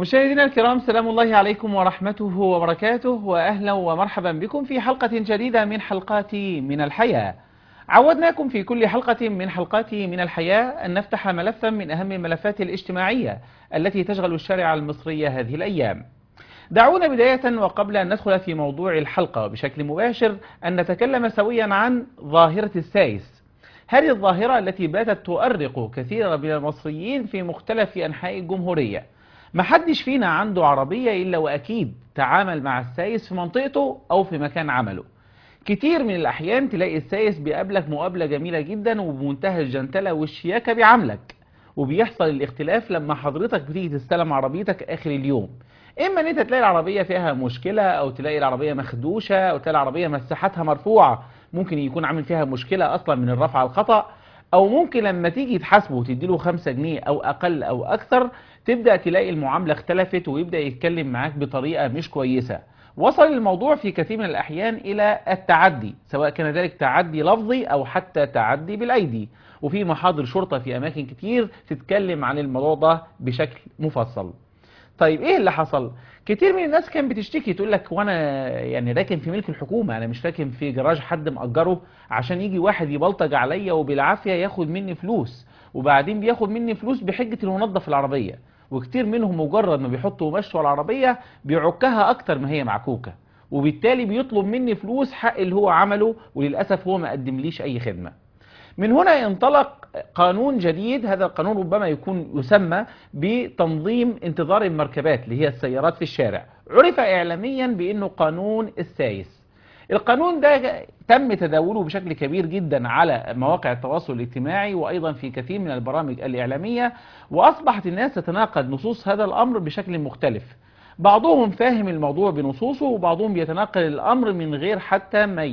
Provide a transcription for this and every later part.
مشاهدينا الكرام سلام الله عليكم ورحمته وبركاته وأهلا ومرحبا بكم في حلقة جديدة من حلقات من الحياة عودناكم في كل حلقة من حلقات من الحياة أن نفتح ملفا من أهم الملفات الاجتماعية التي تشغل الشارع المصري هذه الأيام دعونا بداية وقبل أن ندخل في موضوع الحلقة بشكل مباشر أن نتكلم سويا عن ظاهرة السايس هذه الظاهرة التي باتت تؤرق كثيرا من المصريين في مختلف أنحاء الجمهورية محدش فينا عنده عربية إلا وأكيد تعامل مع السايس في منطقته أو في مكان عمله كتير من الأحيان تلاقي السايس بيقابلك مقابلة جميلة جدا وبمنتهى الجنتلة والشياكة بيعاملك وبيحصل الاختلاف لما حضرتك بتيجي تستلم عربيتك آخر اليوم إما إن أنت تلاقي العربية فيها مشكلة أو تلاقي العربية مخدوشة أو تلاقي العربية مساحتها مرفوعة ممكن يكون عامل فيها مشكلة أصلا من الرفع الخطأ أو ممكن لما تيجي تحاسبه وتديله خمسة جنيه أو أقل أو أكثر تبدأ تلاقي المعاملة اختلفت ويبدأ يتكلم معاك بطريقة مش كويسة وصل الموضوع في كثير من الأحيان إلى التعدي سواء كان ذلك تعدي لفظي أو حتى تعدي بالأيدي وفي محاضر شرطة في أماكن كتير تتكلم عن الموضوع ده بشكل مفصل طيب ايه اللي حصل كتير من الناس كان بتشتكي تقول لك وانا يعني راكن في ملك الحكومه انا مش راكن في جراج حد مأجره عشان يجي واحد يبلطج عليا وبالعافيه ياخد مني فلوس وبعدين بياخد مني فلوس بحجه انه ينظف العربيه وكتير منهم مجرد ما بيحطوا مشوا العربيه بيعكها اكتر ما هي معكوكه وبالتالي بيطلب مني فلوس حق اللي هو عمله وللاسف هو ما قدمليش اي خدمه من هنا انطلق قانون جديد هذا القانون ربما يكون يسمى بتنظيم انتظار المركبات اللي هي السيارات في الشارع عرف إعلاميا بأنه قانون السايس القانون ده تم تداوله بشكل كبير جدا على مواقع التواصل الاجتماعي وأيضا في كثير من البرامج الإعلامية وأصبحت الناس تتناقض نصوص هذا الأمر بشكل مختلف بعضهم فاهم الموضوع بنصوصه وبعضهم بيتناقل الأمر من غير حتى ما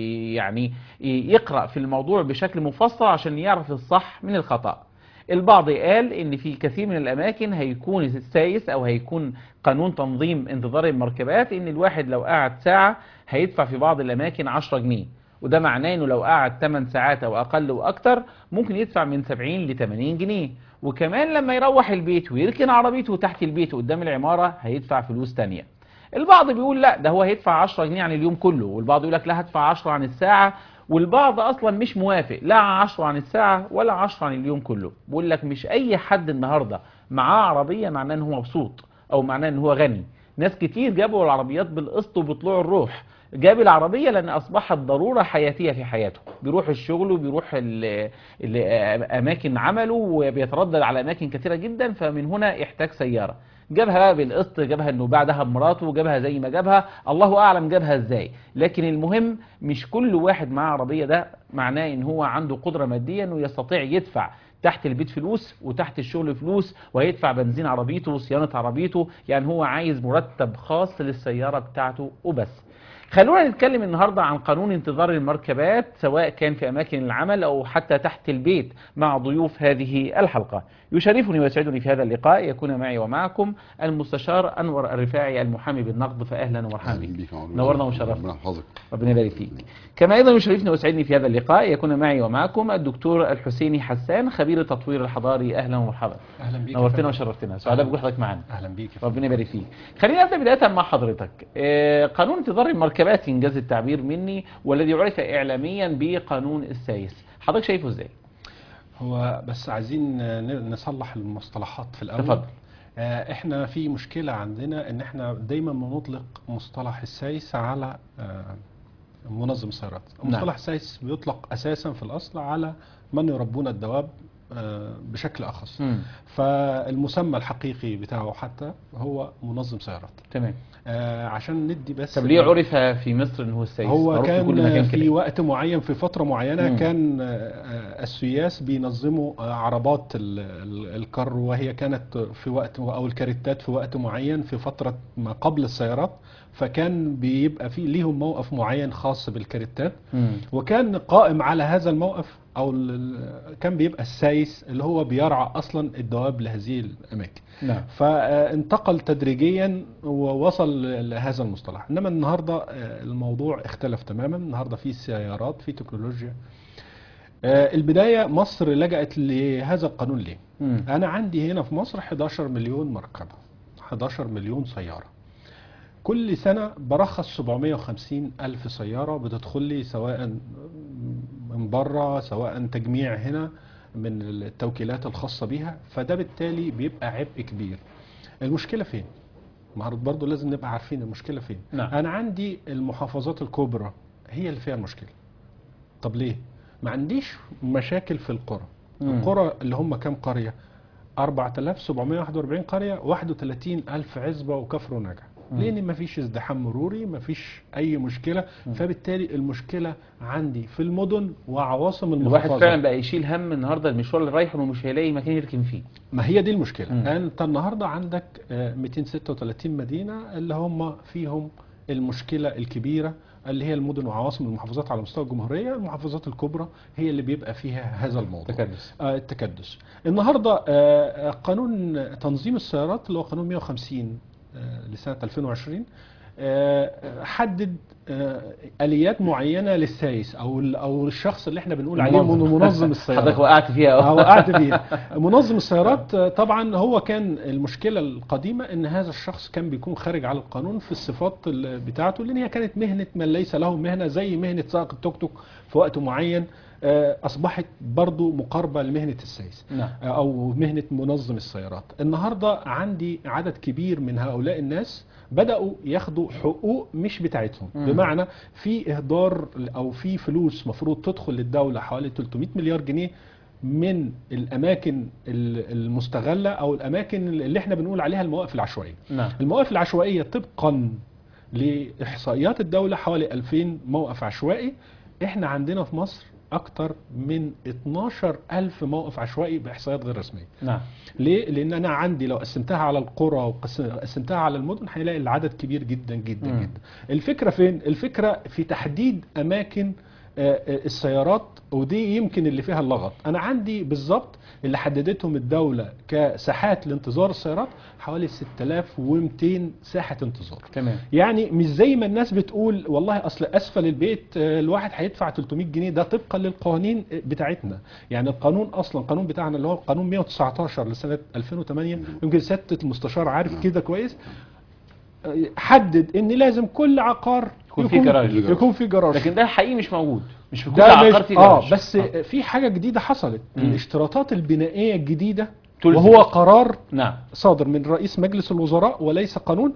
يعني يقرأ في الموضوع بشكل مفصل عشان يعرف الصح من الخطأ البعض قال ان في كثير من الاماكن هيكون السايس او هيكون قانون تنظيم انتظار المركبات ان الواحد لو قعد ساعة هيدفع في بعض الاماكن 10 جنيه وده معناه انه لو قعد 8 ساعات او اقل واكتر ممكن يدفع من 70 ل 80 جنيه وكمان لما يروح البيت ويركن عربيته تحت البيت قدام العمارة هيدفع فلوس تانية البعض بيقول لا ده هو هيدفع 10 جنيه عن اليوم كله والبعض يقول لك لا هدفع 10 عن الساعة والبعض اصلا مش موافق لا 10 عن الساعة ولا 10 عن اليوم كله بيقول لك مش اي حد النهاردة معاه عربية معناه ان هو مبسوط او معناه ان هو غني ناس كتير جابوا العربيات بالقسط وبطلوع الروح جاب العربية لأن أصبحت ضرورة حياتية في حياته بيروح الشغل وبيروح ال ال أماكن عمله وبيتردد على أماكن كثيرة جدا فمن هنا احتاج سيارة جابها بقى بالقسط جابها انه بعدها بمراته جابها زي ما جابها الله اعلم جابها ازاي لكن المهم مش كل واحد معاه عربية ده معناه ان هو عنده قدرة مادية انه يستطيع يدفع تحت البيت فلوس وتحت الشغل فلوس وهيدفع بنزين عربيته وصيانة عربيته يعني هو عايز مرتب خاص للسيارة بتاعته وبس خلونا نتكلم النهاردة عن قانون انتظار المركبات سواء كان في أماكن العمل أو حتى تحت البيت مع ضيوف هذه الحلقة يشرفني ويسعدني في هذا اللقاء يكون معي ومعكم المستشار أنور الرفاعي المحامي بالنقد فأهلا ومرحبا بك نورنا وشرفنا ربنا يبارك فيك كما أيضا يشرفني ويسعدني في هذا اللقاء يكون معي ومعكم الدكتور الحسيني حسان خبير التطوير الحضاري أهلا ومرحبا أهلا بك نورتنا وشرفتنا سعداء بوجودك معنا أهلا بك ربنا يبارك فيك خلينا نبدأ بداية مع حضرتك قانون انتظار المركبات إنجاز التعبير مني والذي عرف إعلاميا بقانون السايس حضرتك شايفه إزاي؟ هو بس عايزين نصلح المصطلحات في الأول تفضل احنا في مشكلة عندنا ان احنا دايما بنطلق مصطلح السايس على منظم السيارات مصطلح نعم. السايس بيطلق اساسا في الاصل على من يربون الدواب بشكل اخص مم. فالمسمى الحقيقي بتاعه حتى هو منظم سيارات تمام آه عشان ندي بس طب ليه عرف في مصر ان هو السايس هو معروف في كل كان مكان في كده وقت معين في فترة معينة مم. كان آه، السياس بينظموا آه، عربات ال- ال- الكر وهي كانت في وقت او الكاريتات في وقت معين في فترة ما قبل السيارات فكان بيبقى في ليهم موقف معين خاص بالكاريتات مم. وكان قائم على هذا الموقف او ال- كان بيبقى السايس اللي هو بيرعى اصلا الدواب لهذه الاماكن نعم فانتقل تدريجيا ووصل لهذا المصطلح انما النهارده آه، الموضوع اختلف تماما النهارده في سيارات في تكنولوجيا آه، البدايه مصر لجأت لهذا القانون ليه مم. انا عندي هنا في مصر 11 مليون مركبه 11 مليون سيارة كل سنة برخص 750 ألف سيارة بتدخل لي سواء من بره سواء تجميع هنا من التوكيلات الخاصة بيها فده بالتالي بيبقى عبء كبير المشكلة فين؟ ما برضه لازم نبقى عارفين المشكلة فين نعم. أنا عندي المحافظات الكبرى هي اللي فيها المشكلة طب ليه؟ ما عنديش مشاكل في القرى مم. القرى اللي هم كام قرية 4741 قرية 31000 عزبة وكفر ونجع مم. لان ما فيش ازدحام مروري ما فيش اي مشكله مم. فبالتالي المشكله عندي في المدن وعواصم الواحد المحافظه فعلا بقى يشيل هم النهارده المشوار اللي رايحه ومش هيلاقي مكان يركن فيه ما هي دي المشكله مم. انت النهارده عندك آه، 236 مدينه اللي هم فيهم المشكله الكبيره اللي هي المدن وعواصم المحافظات على مستوى الجمهوريه المحافظات الكبرى هي اللي بيبقى فيها هذا الموضوع تكدس آه، التكدس النهارده آه، آه، قانون تنظيم السيارات اللي هو قانون 150 آه، لسنه 2020 آه، حدد آه، اليات معينه للسايس او ال- او الشخص اللي احنا بنقول عليه منظم. منظم السيارات حضرتك وقعت فيها اه أهو. وقعت فيها منظم السيارات آه، طبعا هو كان المشكله القديمه ان هذا الشخص كان بيكون خارج على القانون في الصفات ال- بتاعته لان هي كانت مهنه من ليس له مهنه زي مهنه سائق التوك توك في وقت معين آه، اصبحت برضو مقاربه لمهنه السايس نعم آه، او مهنه منظم السيارات النهارده عندي عدد كبير من هؤلاء الناس بداوا ياخدوا حقوق مش بتاعتهم مم. بمعنى في اهدار او في فلوس مفروض تدخل للدوله حوالي 300 مليار جنيه من الاماكن ال- المستغله او الاماكن اللي احنا بنقول عليها المواقف العشوائيه نعم المواقف العشوائيه طبقا لاحصائيات الدوله حوالي 2000 موقف عشوائي احنا عندنا في مصر اكتر من 12 ألف موقف عشوائي باحصائيات غير رسميه نعم ليه لان انا عندي لو قسمتها على القرى وقسمتها على المدن هيلاقي العدد كبير جدا جدا مم. جدا الفكره فين الفكره في تحديد اماكن آه، آه، السيارات ودي يمكن اللي فيها اللغط انا عندي بالظبط اللي حددتهم الدوله كساحات لانتظار السيارات حوالي 6200 ساحه انتظار تمام يعني مش زي ما الناس بتقول والله اصل اسفل البيت آه، الواحد هيدفع 300 جنيه ده طبقا للقوانين بتاعتنا يعني القانون اصلا القانون بتاعنا اللي هو القانون 119 لسنه 2008 يمكن سياده المستشار عارف كده كويس آه، حدد ان لازم كل عقار يكون فيه جراج. يكون في جراج لكن ده حقيقي مش موجود مش في كل ده عقار مش فيه اه جراج. بس في حاجه جديده حصلت مم. الاشتراطات البنائيه الجديده تلزم. وهو قرار نعم صادر من رئيس مجلس الوزراء وليس قانون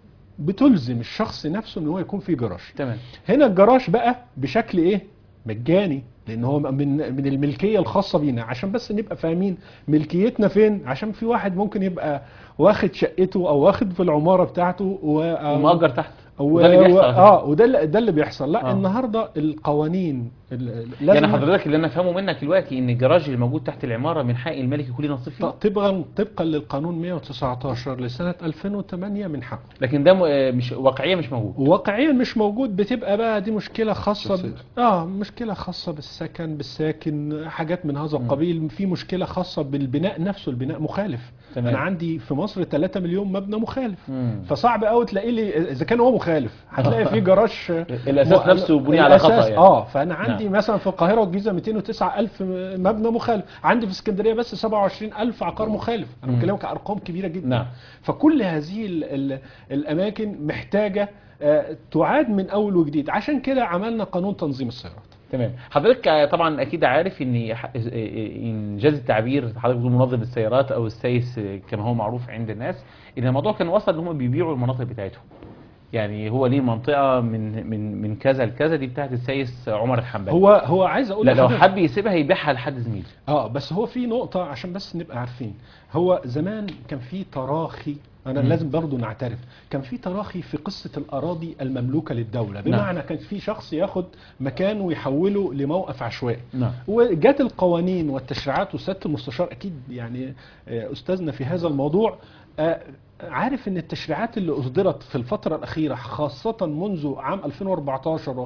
بتلزم الشخص نفسه ان هو يكون في جراج تمام هنا الجراج بقى بشكل ايه مجاني لان هو من من الملكيه الخاصه بينا عشان بس نبقى فاهمين ملكيتنا فين عشان في واحد ممكن يبقى واخد شقته او واخد في العماره بتاعته و... ومأجر تحت و... وده اللي بيحصل و... على فكرة. اه وده اللي ده اللي بيحصل لا آه. آه. النهارده القوانين ال- يعني حضرتك اللي انا فاهمه منك دلوقتي ان الجراج اللي موجود تحت العماره من حق الملك يكون ليه نصيب فيه طبقا طبقا للقانون 119 لسنه 2008 من حقه لكن ده م- آه، مش واقعيا مش موجود واقعيا مش موجود بتبقى بقى دي مشكله خاصه ب... شخصية. اه مشكله خاصه بالسكن بالساكن حاجات من هذا مم. القبيل في مشكله خاصه بالبناء نفسه البناء مخالف تمام. انا عندي في مصر 3 مليون مبنى مخالف مم. فصعب قوي تلاقي لي اذا كان هو مخالف هتلاقي في جراج الاساس نفسه بني على خطا الأساس يعني اه فانا عندي نعم. مثلا في القاهره والجيزه 209 الف مبنى مخالف عندي في اسكندريه بس 27 الف عقار مخالف انا مم. بكلمك ارقام كبيره جدا نعم. فكل هذه ال ال الاماكن محتاجه آه، تعاد من اول وجديد عشان كده عملنا قانون تنظيم السيارات تمام حضرتك آه، طبعا اكيد عارف ان ح- آه، آه، انجاز التعبير حضرتك بتقول منظم السيارات او السايس آه، كما هو معروف عند الناس ان الموضوع كان وصل ان هم بيبيعوا المناطق بتاعتهم يعني هو ليه منطقه من من من كذا لكذا دي بتاعت السايس عمر الحنبلي هو هو عايز اقول لا لو لحضرتك- حب يسيبها يبيعها لحد زميله اه بس هو في نقطة عشان بس نبقى عارفين هو زمان كان في تراخي انا مم. لازم برضو نعترف كان في تراخي في قصة الاراضي المملوكة للدولة بمعنى كان في شخص ياخد مكان ويحوله لموقف عشوائي نعم وجات القوانين والتشريعات وسياده المستشار اكيد يعني آه، استاذنا في هذا الموضوع آه، عارف ان التشريعات اللي اصدرت في الفتره الاخيره خاصه منذ عام 2014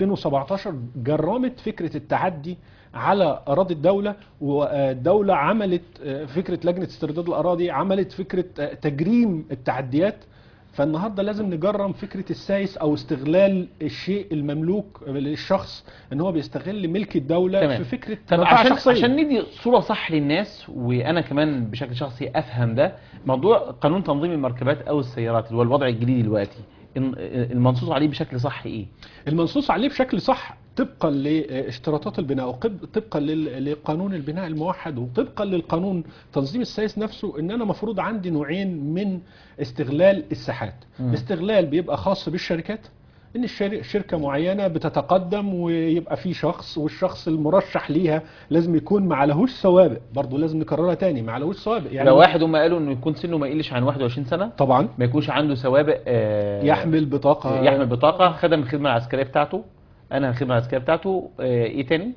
و2017 جرمت فكره التعدي على اراضي الدوله والدوله عملت آه، فكره لجنه استرداد الاراضي عملت فكره آه، تجريم التعديات فالنهارده لازم نجرم فكره السايس او استغلال الشيء المملوك للشخص ان هو بيستغل ملك الدوله تمام. في فكره طب منفعة عشان شخصية. عشان ندي صوره صح للناس وانا كمان بشكل شخصي افهم ده موضوع قانون تنظيم المركبات او السيارات اللي هو الوضع الجديد دلوقتي إن- المنصوص عليه بشكل صح ايه المنصوص عليه بشكل صح طبقا لاشتراطات البناء وطبقا لل- لقانون البناء الموحد وطبقا للقانون تنظيم السايس نفسه ان انا مفروض عندي نوعين من استغلال الساحات مم. استغلال بيبقى خاص بالشركات ان الشر- شركه معينه بتتقدم ويبقى في شخص والشخص المرشح ليها لازم يكون ما عليهوش سوابق برضه لازم نكررها تاني ما عليهوش سوابق يعني لو واحد هم قالوا انه يكون سنه ما يقلش عن 21 سنه طبعا ما يكونش عنده سوابق آه، يحمل بطاقه يحمل بطاقه خدم الخدمه العسكريه بتاعته انا الخدمه العسكريه بتاعته آه، ايه تاني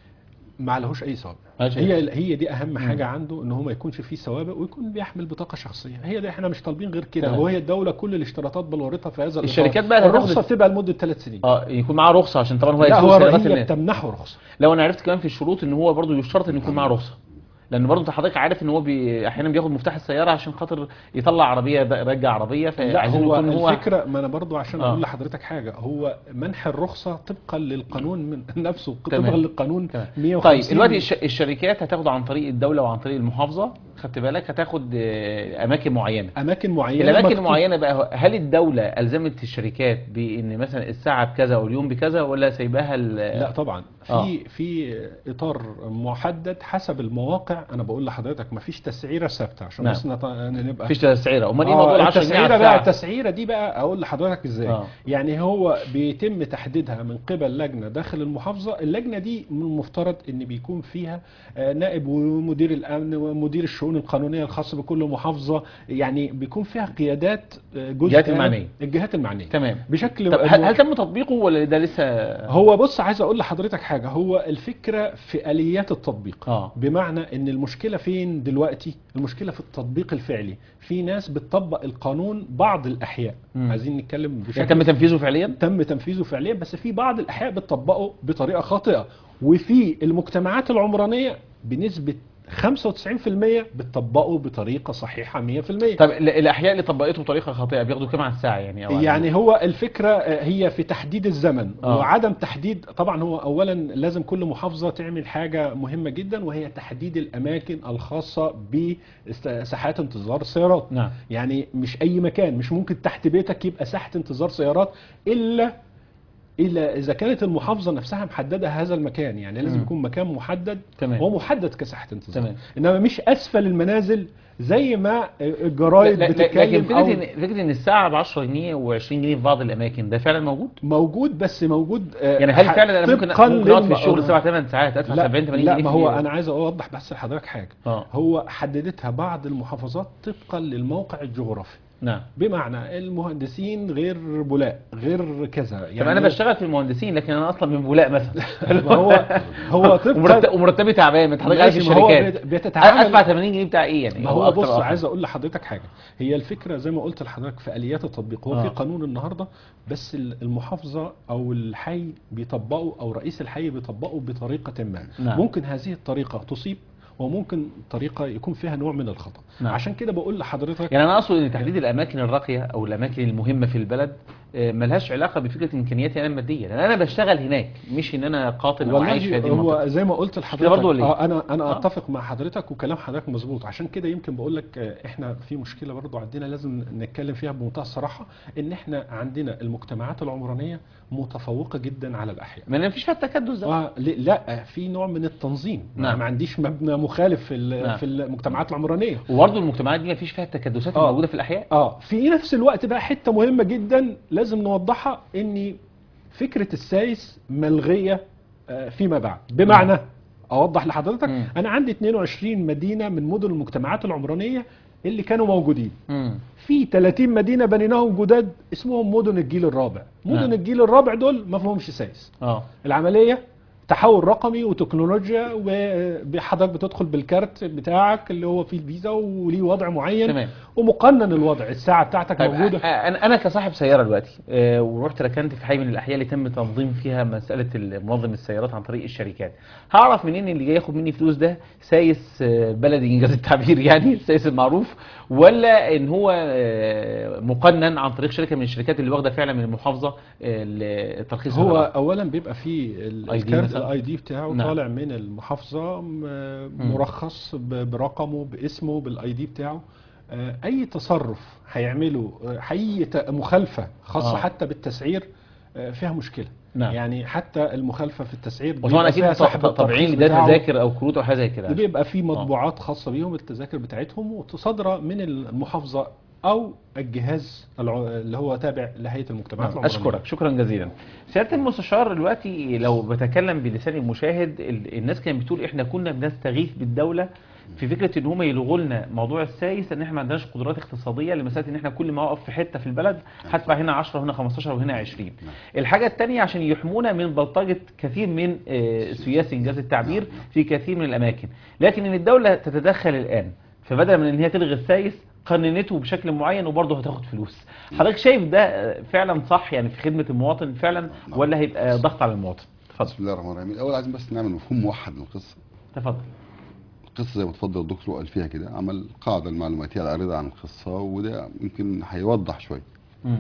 ما عليهوش اي سوابق ماشي. هي هي دي اهم حاجه عنده ان هو ما يكونش فيه سوابق ويكون بيحمل بطاقه شخصيه هي ده احنا مش طالبين غير كده تمام. وهي الدوله كل الاشتراطات بلورتها في هذا الإطار. الشركات بقى اللي الرخصه هتاخد- بتبقى لمده ثلاث سنين اه يكون معاه رخصه عشان طبعا هو لا يسوق هو سيارات هي الناس. بتمنحه رخصه لو انا عرفت كمان في الشروط ان هو برضه يشترط ان يكون معاه رخصه لان برضه انت حضرتك عارف ان هو بي... احيانا بياخد مفتاح السياره عشان خاطر يطلع عربيه يرجع عربيه لا فعايزين هو يكون هو الفكره ما انا برضو عشان آه. اقول لحضرتك حاجه هو منح الرخصه طبقا للقانون من نفسه تمام. طبقا للقانون تمام. 150 طيب دلوقتي الش... الشركات هتاخد عن طريق الدوله وعن طريق المحافظه خدت بالك هتاخد آه، اماكن معينه اماكن معينه الاماكن مكتوب- المعينه بقى هل الدوله الزمت الشركات بان مثلا الساعه بكذا واليوم بكذا ولا سايباها ال... لا طبعا في آه. في اطار محدد حسب المواقع انا بقول لحضرتك ما فيش تسعيره ثابته عشان نعم. بس نط- نبقى مفيش تسعيره امال ايه آه، موضوع ال 10 جنيه على التسعيره بقى الساعه التسعيره دي بقى اقول لحضرتك ازاي آه. يعني هو بيتم تحديدها من قبل لجنه داخل المحافظه اللجنه دي من المفترض ان بيكون فيها آه، نائب ومدير الامن ومدير الشؤون القانونيه الخاصه بكل محافظه يعني بيكون فيها قيادات آه، جزء الجهات المعنية. الجهات المعنيه تمام بشكل طب هل, هل تم تطبيقه ولا ده لسه هو بص عايز اقول لحضرتك حاجه هو الفكره في اليات التطبيق اه بمعنى ان المشكله فين دلوقتي المشكله في التطبيق الفعلي في ناس بتطبق القانون بعض الاحياء مم. عايزين نتكلم يعني بشكل تم تنفيذه فعليا تم تنفيذه فعليا بس في بعض الاحياء بتطبقه بطريقه خاطئه وفي المجتمعات العمرانيه بنسبه 95% بتطبقه بطريقه صحيحه 100% طب ال- الاحياء اللي طبقته بطريقه خاطئه بياخدوا كام على الساعه يعني أو على- يعني هو الفكرة آه، هي في تحديد الزمن آه. وعدم تحديد طبعا هو أولا لازم كل محافظة تعمل حاجة مهمة جدا وهي تحديد الأماكن الخاصة بساحات انتظار السيارات نعم يعني مش أي مكان مش ممكن تحت بيتك يبقى ساحة انتظار سيارات إلا إلا إذا كانت المحافظة نفسها محددة هذا المكان يعني لازم مم. يكون مكان محدد تمام هو محدد كساحة انتظار تمام. إنما مش أسفل المنازل زي ما الجرايد لا- لا- بتتكلم لكن فكره أو ان فكره ان الساعه ب 10 جنيه و20 جنيه في بعض الاماكن ده فعلا موجود موجود بس موجود آه، يعني هل ح- فعلا انا ممكن طبقاً ممكن اقعد في للم- الشغل 7 8 ساعات ادفع لا 70 80 لا جنيه ما في هو اليوم؟ انا عايز اوضح بس لحضرتك حاجه اه هو حددتها بعض المحافظات طبقا للموقع الجغرافي نعم بمعنى المهندسين غير بولاء غير كذا يعني طب انا بشتغل في المهندسين لكن انا اصلا من بولاق مثلا ما هو هو طبقا ومرتب ومرتبي تعبان انت حضرتك عارف ماشي، ما هو الشركات بيت- بيتتعامل ادفع 80 جنيه بتاع ايه يعني ما أو هو أكتر بص أو أقل. عايز اقول لحضرتك حاجه هي الفكره زي ما قلت لحضرتك في اليات التطبيق هو آه. في قانون النهارده بس ال- المحافظه او الحي بيطبقوا او رئيس الحي بيطبقوا بطريقه ما نعم. ممكن هذه الطريقه تصيب وممكن طريقه يكون فيها نوع من الخطا نعم. عشان كده بقول لحضرتك يعني انا اقصد ان تحديد الاماكن الراقيه او الاماكن المهمه في البلد آه، ملهاش علاقه بفكره امكانياتي انا الماديه لان انا بشتغل هناك مش ان انا قاتل او عايش في هذه والله المنطقه هو زي ما قلت لحضرتك برضه ولا إيه؟ اه انا انا آه. اتفق مع حضرتك وكلام حضرتك مظبوط عشان كده يمكن بقول لك آه، احنا في مشكله برضه عندنا لازم نتكلم فيها بمنتهى الصراحه ان احنا عندنا المجتمعات العمرانيه متفوقه جدا على الاحياء ما فيش فيها التكدس ده آه ل- لا في نوع من التنظيم نعم. ما عنديش مبنى مخالف في ال- نعم. في المجتمعات العمرانيه وبرضه المجتمعات دي ما فيش فيها التكدسات آه. الموجوده في الاحياء اه في نفس الوقت بقى حته مهمه جدا لازم نوضحها ان فكره السايس ملغيه آه، فيما بعد بمعنى اوضح لحضرتك مم. انا عندي 22 مدينه من مدن المجتمعات العمرانيه اللي كانوا موجودين امم في 30 مدينه بنيناهم جداد اسمهم مدن الجيل الرابع مدن نعم. الجيل الرابع دول ما فيهمش سايس اه العمليه تحول رقمي وتكنولوجيا وحضرتك بتدخل بالكارت بتاعك اللي هو فيه الفيزا وليه وضع معين تمام. ومقنن الوضع الساعه بتاعتك طيب موجوده انا انا كصاحب سياره دلوقتي آه، ورحت ركنت في حي من الاحياء اللي تم تنظيم فيها مساله منظم السيارات عن طريق الشركات هعرف منين اللي جاي ياخد مني فلوس ده سايس آه، بلدي انجاز التعبير يعني السايس المعروف ولا ان هو آه، مقنن عن طريق شركه من الشركات اللي واخده فعلا من المحافظه آه، الترخيص هو الرقمي؟ اولا بيبقى فيه ال- ID الكارت مثلا؟ الاي دي بتاعه نعم. طالع من المحافظه م- مرخص ب- برقمه باسمه بالاي دي بتاعه آه، اي تصرف هيعمله آه، اي ت- مخالفه خاصه آه. حتى بالتسعير آه، فيها مشكله نعم. يعني حتى المخالفه في التسعير وطبعا بيبقى اكيد فيها ط- سحب ط- طابعين الترخيص لده بتاعه. تذاكر او كروت او حاجه زي كده بيبقى في مطبوعات خاصه بيهم التذاكر بتاعتهم وتصادره من المحافظه او الجهاز الع- اللي هو تابع لهيئه المجتمعات العمرانيه اشكرك شكرا جزيلا سياده المستشار دلوقتي لو بتكلم بلسان المشاهد ال- الناس كانت بتقول احنا كنا بنستغيث بالدوله في فكره ان هم يلغوا لنا موضوع السايس ان احنا ما عندناش قدرات اقتصاديه لمساله ان احنا كل ما اقف في حته في البلد هدفع هنا 10 وهنا 15 وهنا 20 الحاجه الثانيه عشان يحمونا من بلطجه كثير من آه، سياس انجاز التعبير في كثير من الاماكن لكن ان الدوله تتدخل الان فبدل من ان هي تلغي السايس قننته بشكل معين وبرضه هتاخد فلوس حضرتك شايف ده آه، فعلا صح يعني في خدمه المواطن فعلا ولا هيبقى ضغط على المواطن اتفضل بسم الله الرحمن الرحيم الاول عايزين بس نعمل مفهوم موحد للقصه تفضل القصه زي ما اتفضل الدكتور قال فيها كده عمل القاعده المعلوماتيه العارضه عن القصه وده يمكن هيوضح شويه مم.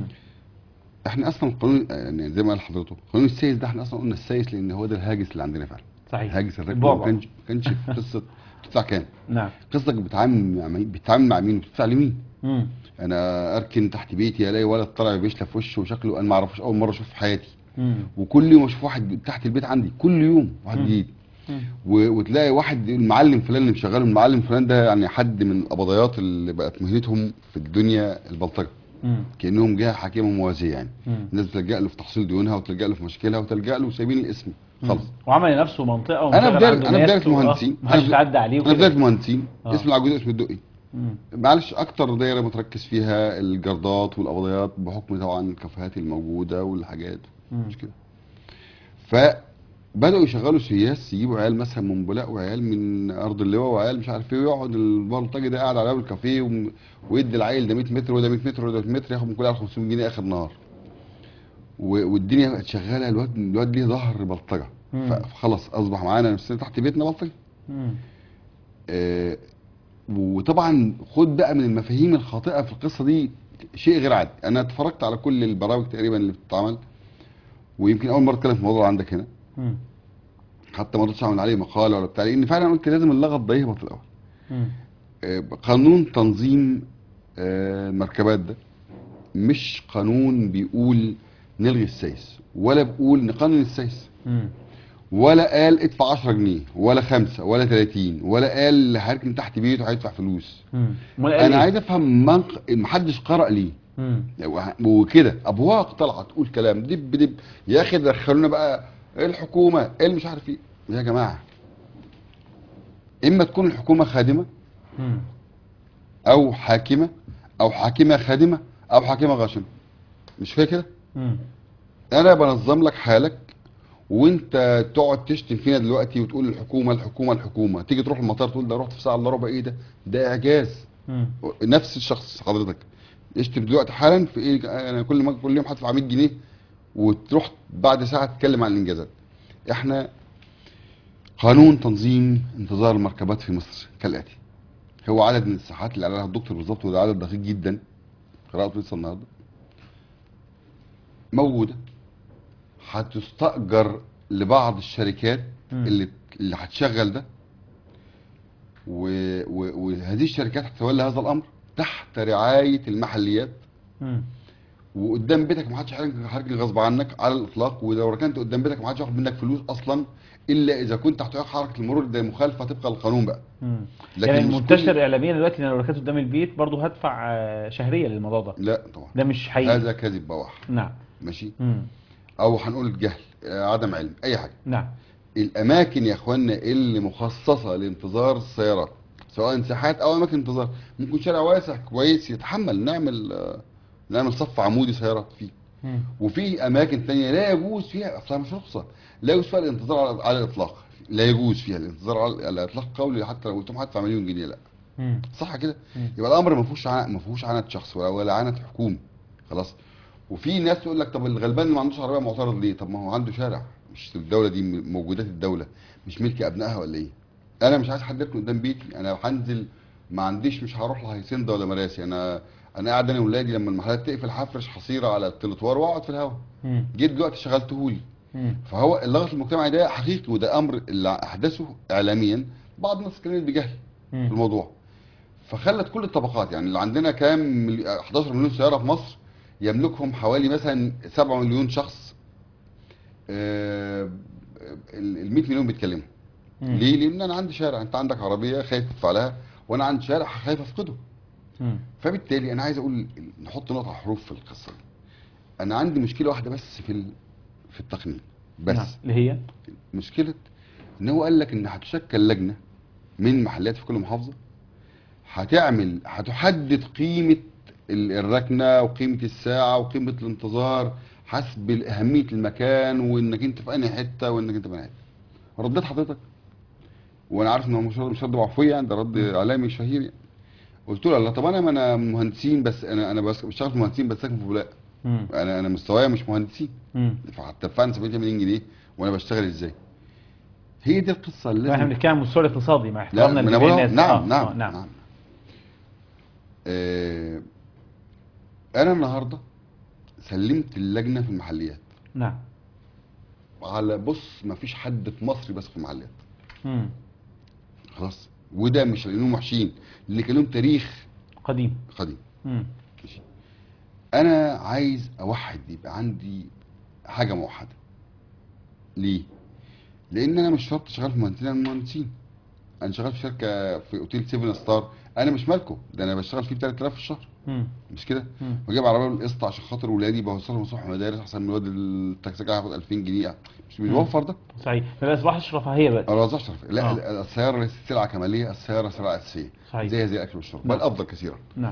احنا اصلا القانون يعني زي ما قال حضرته قانون السايس ده احنا اصلا قلنا السايس لان هو ده الهاجس اللي عندنا فعلا صحيح هاجس الركب البعبع. ما كانش ما كانش في قصه بتدفع كام نعم قصتك بتتعامل مع مين بتتعامل مع مين وبتدفع لمين مم. انا اركن تحت بيتي الاقي ولد طالع بيشلف في وشه وشكله انا ما اعرفوش اول مره اشوفه في حياتي مم. وكل يوم اشوف واحد تحت البيت عندي كل يوم واحد مم. جديد مم. و- وتلاقي واحد المعلم فلان اللي مشغله المعلم فلان ده يعني حد من القبضيات اللي بقت مهنتهم في الدنيا البلطجه مم. كانهم جهه حكيمه موازيه يعني مم. الناس بتلجا له في تحصيل ديونها وتلجا له في مشكلها وتلجا له وسايبين الاسم خلاص وعمل لنفسه منطقه انا ومشغل بدايه عنده انا ناس بدايه و- آه، المهندسين محدش أنا تعدى عليه انا بدايه وكده المهندسين آه. اسم العجوز اسم الدقي مم. معلش اكتر دايره متركز فيها الجردات والقبضيات بحكم طبعا الكافيهات الموجوده والحاجات مم. مش كده فبداوا يشغلوا سياس يجيبوا عيال مثلا من بولاق وعيال من ارض اللواء وعيال مش عارف ايه ويقعد البلطجي ده قاعد على باب الكافيه وم- ويدي العيل ده 100 متر وده 100 متر وده 100 متر ياخد من كل عيال 500 جنيه اخر النهار و- والدنيا بقت شغاله الواد الواد ليه ظهر بلطجه مم. ف- فخلاص اصبح معانا نفسنا تحت بيتنا بلطجي مم. آه، وطبعا خد بقى من المفاهيم الخاطئه في القصه دي شيء غير عادي انا اتفرجت على كل البرامج تقريبا اللي بتتعمل ويمكن اول مره اتكلم في الموضوع عندك هنا مم. حتى ما رضيتش اعمل عليه مقاله ولا بتاع لان فعلا قلت لازم اللغط ده يهبط الاول مم. آه، قانون تنظيم آه، المركبات ده مش قانون بيقول نلغي السيس ولا بيقول نقنن السيس مم. ولا قال ادفع 10 جنيه ولا خمسة ولا 30 ولا قال اللي هيركن تحت بيته هيدفع فلوس مم. أمال قال انا إيه؟ عايز افهم منق... محدش قرأ ليه مم. وكده ابواق طالعه تقول كلام دب دب يا اخي دخلونا بقى الحكومه اللي مش عارف ايه يا جماعه اما تكون الحكومه خادمه مم. او حاكمه او حاكمه خادمه او حاكمه غاشمه مش فيها كده مم. انا بنظم لك حالك وانت تقعد تشتم فينا دلوقتي وتقول الحكومه الحكومه الحكومه تيجي تروح المطار تقول ده رحت في ساعه الا ربع ايه ده ده اعجاز مم. نفس الشخص حضرتك اشتم دلوقتي حالا في ايه انا كل ما كل يوم هدفع 100 جنيه وتروح بعد ساعه تتكلم عن الانجازات احنا قانون تنظيم انتظار المركبات في مصر كالاتي هو عدد من الساعات اللي قالها الدكتور بالظبط وده عدد دقيق جدا قراءته لسه النهارده موجوده هتستأجر لبعض الشركات مم. اللي اللي هتشغل ده و... و... وهذه الشركات هتتولى هذا الامر تحت رعايه المحليات مم. وقدام بيتك ما حدش هيركن غصب عنك على الاطلاق ولو ركنت قدام بيتك ما حدش هياخد منك فلوس اصلا الا اذا كنت هتعيق حركه المرور ده مخالفه طبقا للقانون بقى مم. لكن يعني مش المنتشر كل- اعلاميا دلوقتي ان أنا لو ركنت قدام البيت برضه هدفع آه، شهريه للموضوع ده لا طبعا ده مش حقيقي هذا كذب بواح نعم ماشي مم. او هنقول الجهل آه، عدم علم اي حاجه نعم الاماكن يا اخوانا اللي مخصصه لانتظار السيارات سواء ساحات او اماكن انتظار ممكن شارع واسع كويس يتحمل نعمل آه، نعمل صف عمودي سيارات فيه مم. وفي اماكن تانية لا يجوز فيها اصلا مش رخصه لا يجوز فيها الانتظار على, على الاطلاق لا يجوز فيها الانتظار على على الاطلاق قولي حتى لو قلت لهم هدفع مليون جنيه لا مم. صح كده مم. يبقى الامر ما فيهوش ع- ما فيهوش عنت شخص ولا ولا عنت حكومي خلاص وفي ناس تقول لك طب الغلبان اللي ما عندوش عربيه معترض ليه طب ما هو عنده شارع مش الدوله دي م- موجودات الدوله مش ملك ابنائها ولا ايه انا مش عايز حد يركن قدام بيتي انا هنزل ما عنديش مش هروح لهيسنده ولا مراسي انا انا قاعد انا واولادي لما المحلات تقفل هفرش حصيره على التلتوار واقعد في الهواء مم. جيت دلوقتي شغلتهولي مم. فهو اللغط المجتمعي ده حقيقي وده امر اللي احدثه اعلاميا بعض الناس اتكلمت بجهل في مم. الموضوع فخلت كل الطبقات يعني اللي عندنا كام ملي- 11 مليون سياره في مصر يملكهم حوالي مثلا 7 مليون شخص آه، ال 100 مليون بيتكلموا مم. ليه؟ لان انا عندي شارع انت عندك عربيه خايف تدفع لها وانا عندي شارع خايف افقده مم. فبالتالي انا عايز اقول نحط نقطه حروف في القصه دي انا عندي مشكله واحده بس في ال- في التقنين بس نعم. اللي هي مشكله ان هو قال لك ان هتشكل لجنه من محلات في كل محافظه هتعمل هتحدد قيمه ال- الركنه وقيمه الساعه وقيمه الانتظار حسب اهميه المكان وانك انت في انهي حته وانك انت في انهي حته رديت حضرتك وانا عارف ان هو مش رد مش رد عفوي يعني ده رد اعلامي شهير يعني قلت له لا طب انا ما انا مهندسين بس انا انا بس- بشتغل في مهندسين بس ساكن في بولاق مم. انا انا مستوايا مش مهندسين مم. فهتدفعني 70 مليون جنيه وانا بشتغل ازاي؟ هي دي القصه اللي احنا لازم بنتكلم عن المستوى الاقتصادي مع لا احترامنا ما انا لجميع بقول الناس نعم آه، نعم آه، نعم, نعم نعم. آه انا النهارده سلمت اللجنه في المحليات نعم على بص ما فيش حد في مصر بس في المحليات مم. خلاص وده مش لانهم وحشين اللي كان لهم تاريخ قديم قديم مم. ماشي انا عايز اوحد يبقى عندي حاجه موحده ليه لان انا مش شرط شغال في مهندسين انا مهندسين انا شغال في شركه في اوتيل 7 ستار انا مش مالكه ده انا بشتغل فيه ب 3000 في الشهر مم. مش كده مم. بجيب عربيه بالقسط عشان خاطر ولادي بوصلهم الصبح مدارس احسن من الواد التاكسي هياخد 2000 جنيه مش بيوفر ده صحيح ما اصبحتش رفاهيه بقى انا ما اشرف لا آه. السياره ليست سلعه كماليه السياره سلعه اساسيه صحيح. زي زي الاكل والشرب نعم. بل افضل كثيرا نعم